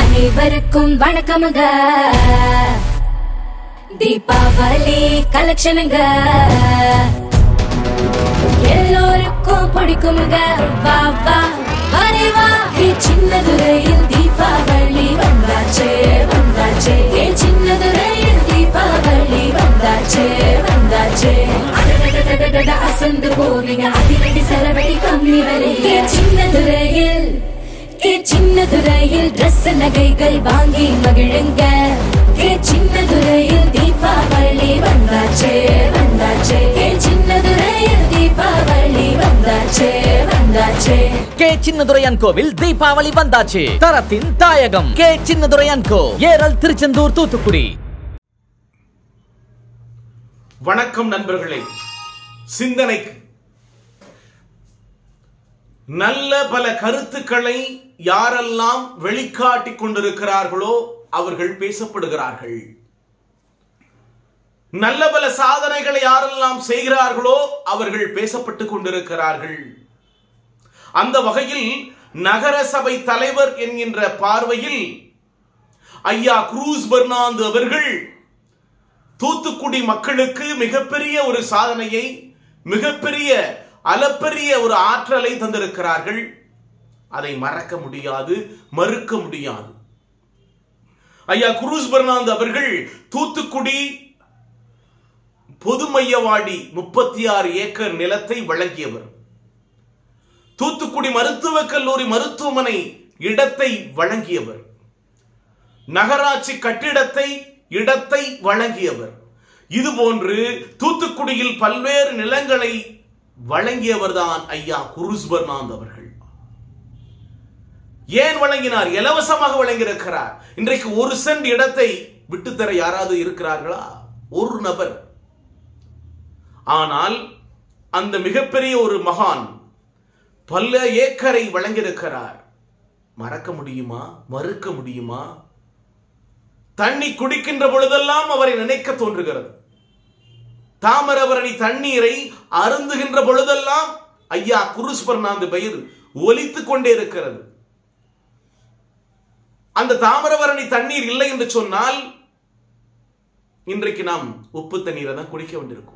அனைவருக்கும் வணக்கமுங்க தீபாவளி கலெக்ஷனுங்க எல்லோருக்கும் பிடிக்குமுங்க வா வா வரே வா ஏ சின்னதுரையில் தீபாவளி வந்தாச்சே வந்தாச்சே ஏ சின்னதுரையில் தீபாவளி வந்தாச்சே வந்தாச்சே அடடடடடட அசந்து போவீங்க அதிரடி சரவடி கம்மி வரை ஏ சின்னதுரையில் ஏ சின்னதுரையில் ட்ரெஸ் நகைகள் வாங்கி மகிழுங்க ஏ சின்னதுரையில் தீபாவளி வந்தாச்சே வந்தாச்சே ஏ சின்னதுரையில் தீபாவளி வந்தாச்சே வந்தாச்சே கே சின்னதுரையன் கோவில் தீபாவளி வந்தாச்சு தரத்தின் தாயகம் கே சின்னதுரையன் கோ ஏரல் திருச்செந்தூர் தூத்துக்குடி வணக்கம் நண்பர்களே சிந்தனைக்கு நல்ல பல கருத்துக்களை யாரெல்லாம் வெளிக்காட்டிக் கொண்டிருக்கிறார்களோ அவர்கள் பேசப்படுகிறார்கள் நல்ல பல சாதனைகளை யாரெல்லாம் செய்கிறார்களோ அவர்கள் பேசப்பட்டுக் கொண்டிருக்கிறார்கள் அந்த வகையில் நகர சபை தலைவர் என்கின்ற பார்வையில் ஐயா குரூஸ் பெர்னாந்து அவர்கள் தூத்துக்குடி மக்களுக்கு மிகப்பெரிய ஒரு சாதனையை மிகப்பெரிய அளப்பெரிய ஒரு ஆற்றலை தந்திருக்கிறார்கள் அதை மறக்க முடியாது மறுக்க முடியாது ஐயா குரூஸ் பெர்னாந்து அவர்கள் தூத்துக்குடி பொதுமையவாடி முப்பத்தி ஆறு ஏக்கர் நிலத்தை வழங்கியவர் தூத்துக்குடி மருத்துவக் கல்லூரி மருத்துவமனை இடத்தை வழங்கியவர் நகராட்சி கட்டிடத்தை இடத்தை வழங்கியவர் இதுபோன்று தூத்துக்குடியில் பல்வேறு நிலங்களை வழங்கியவர்தான் ஐயா குருஸ் பர்னாந்த் அவர்கள் ஏன் வழங்கினார் இலவசமாக வழங்கியிருக்கிறார் இன்றைக்கு ஒரு சென்ட் இடத்தை விட்டுத்தர யாராவது இருக்கிறார்களா ஒரு நபர் ஆனால் அந்த மிகப்பெரிய ஒரு மகான் பல ஏக்கரை வழங்கியிருக்கிறார் மறக்க முடியுமா மறுக்க முடியுமா தண்ணி குடிக்கின்ற பொழுதெல்லாம் அவரை நினைக்க தோன்றுகிறது தாமரபரணி தண்ணீரை அருந்துகின்ற பொழுதெல்லாம் ஐயா குருஸ் பர்னாந்து பெயர் ஒலித்துக் கொண்டே இருக்கிறது அந்த தாமிரபரணி தண்ணீர் இல்லை என்று சொன்னால் இன்றைக்கு நாம் உப்பு தண்ணீரை தான் குடிக்க வேண்டியிருக்கும்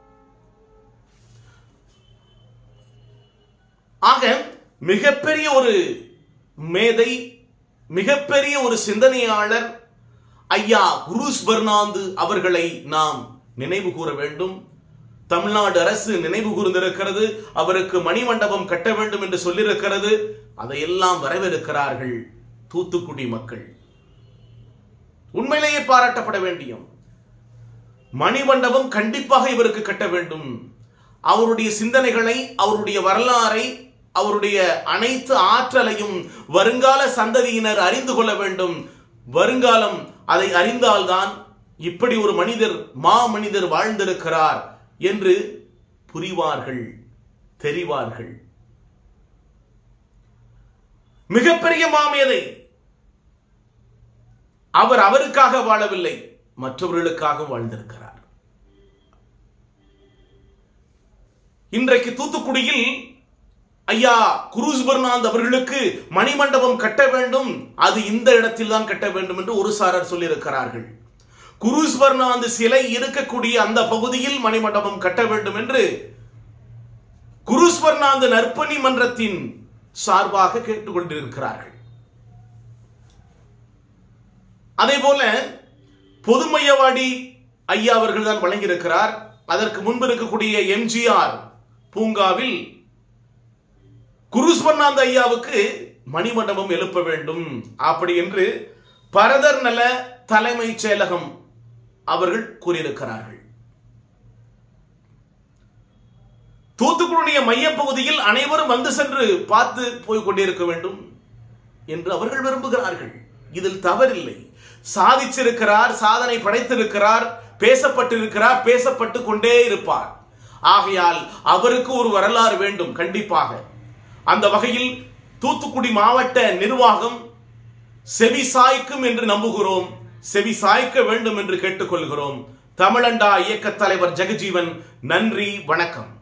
ஆக மிகப்பெரிய ஒரு மேதை மிகப்பெரிய ஒரு சிந்தனையாளர் ஐயா குருஸ் பெர்னாந்து அவர்களை நாம் நினைவு கூற வேண்டும் தமிழ்நாடு அரசு நினைவு கூர்ந்திருக்கிறது அவருக்கு மணிமண்டபம் கட்ட வேண்டும் என்று சொல்லியிருக்கிறது அதையெல்லாம் வரவேற்கிறார்கள் தூத்துக்குடி மக்கள் உண்மையிலேயே பாராட்டப்பட வேண்டியும் மணிமண்டபம் கண்டிப்பாக இவருக்கு கட்ட வேண்டும் அவருடைய சிந்தனைகளை அவருடைய வரலாறை அவருடைய அனைத்து ஆற்றலையும் வருங்கால சந்ததியினர் அறிந்து கொள்ள வேண்டும் வருங்காலம் அதை அறிந்தால்தான் இப்படி ஒரு மனிதர் மா மனிதர் வாழ்ந்திருக்கிறார் என்று புரிவார்கள் தெரிவார்கள் மிகப்பெரிய மாமேதை அவர் அவருக்காக வாழவில்லை மற்றவர்களுக்காக வாழ்ந்திருக்கிறார் இன்றைக்கு தூத்துக்குடியில் ஐயா குரூஸ் பெர்னாந்த் அவர்களுக்கு மணிமண்டபம் கட்ட வேண்டும் அது இந்த இடத்தில் தான் கட்ட வேண்டும் என்று ஒரு சாரர் சொல்லியிருக்கிறார்கள் குரூஸ் பெர்னாந்து சிலை இருக்கக்கூடிய அந்த பகுதியில் மணிமண்டபம் கட்ட வேண்டும் என்று குரூஸ் பெர்னாந்து நற்பணி மன்றத்தின் சார்பாக கேட்டுக்கொண்டிருக்கிறார்கள் அதே போல பொதுமையவாடி ஐயா அவர்கள் தான் வழங்கியிருக்கிறார் அதற்கு முன்பு இருக்கக்கூடிய எம்ஜிஆர் பூங்காவில் குருஸ் பர்னாந்த ஐயாவுக்கு மணிமண்டபம் எழுப்ப வேண்டும் அப்படி என்று பரதர் நல தலைமைச் செயலகம் அவர்கள் கூறியிருக்கிறார்கள் தூத்துக்குடிய மையப்பகுதியில் அனைவரும் வந்து சென்று பார்த்து போய் கொண்டிருக்க வேண்டும் என்று அவர்கள் விரும்புகிறார்கள் இதில் தவறில்லை சாதிச்சிருக்கிறார் சாதனை படைத்திருக்கிறார் பேசப்பட்டிருக்கிறார் பேசப்பட்டு கொண்டே இருப்பார் ஆகையால் அவருக்கு ஒரு வரலாறு வேண்டும் கண்டிப்பாக அந்த வகையில் தூத்துக்குடி மாவட்ட நிர்வாகம் செவி சாய்க்கும் என்று நம்புகிறோம் செவி சாய்க்க வேண்டும் என்று கேட்டுக்கொள்கிறோம் தமிழண்டா இயக்க தலைவர் ஜெகஜீவன் நன்றி வணக்கம்